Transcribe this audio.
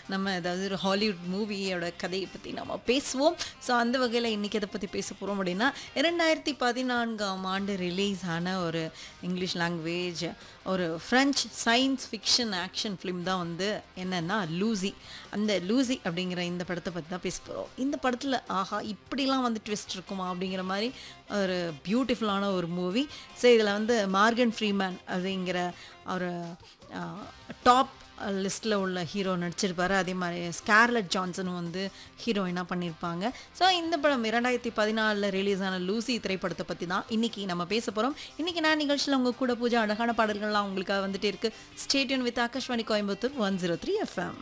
நம்ம ஏதாவது ஒரு ஹாலிவுட் மூவியோட கதையை பற்றி நம்ம பேசுவோம் ஸோ அந்த வகையில் இன்றைக்கி எதை பற்றி பேச போகிறோம் அப்படின்னா இரண்டாயிரத்தி பதினான்காம் ஆண்டு ரிலீஸ் ஆன ஒரு இங்கிலீஷ் லாங்குவேஜ் ஒரு French science fiction action film தான் வந்து என்னென்னா லூசி அந்த லூசி அப்படிங்கிற இந்த படத்தை பற்றி தான் பேச போகிறோம் இந்த படத்தில் ஆஹா இப்படிலாம் வந்து ட்விஸ்ட் இருக்குமா அப்படிங்கிற மாதிரி ஒரு பியூட்டிஃபுல்லான ஒரு மூவி ஸோ இதில் வந்து மார்கன் ஃப்ரீமேன் அப்படிங்கிற ஒரு டாப் லிஸ்ட்டில் உள்ள ஹீரோ நடிச்சிருப்பாரு அதே மாதிரி ஸ்கார்லட் ஜான்சனும் வந்து ஹீரோயினாக பண்ணியிருப்பாங்க ஸோ இந்த படம் இரண்டாயிரத்தி பதினாலில் ரிலீஸ் ஆன லூசி திரைப்படத்தை பற்றி தான் இன்றைக்கி நம்ம பேச போகிறோம் இன்றைக்கி நான் நிகழ்ச்சியில் உங்கள் கூட பூஜா அழகான பாடல்கள்லாம் உங்களுக்காக வந்துட்டே இருக்குது stay tuned with Akashvani Coimbatore one zero three FM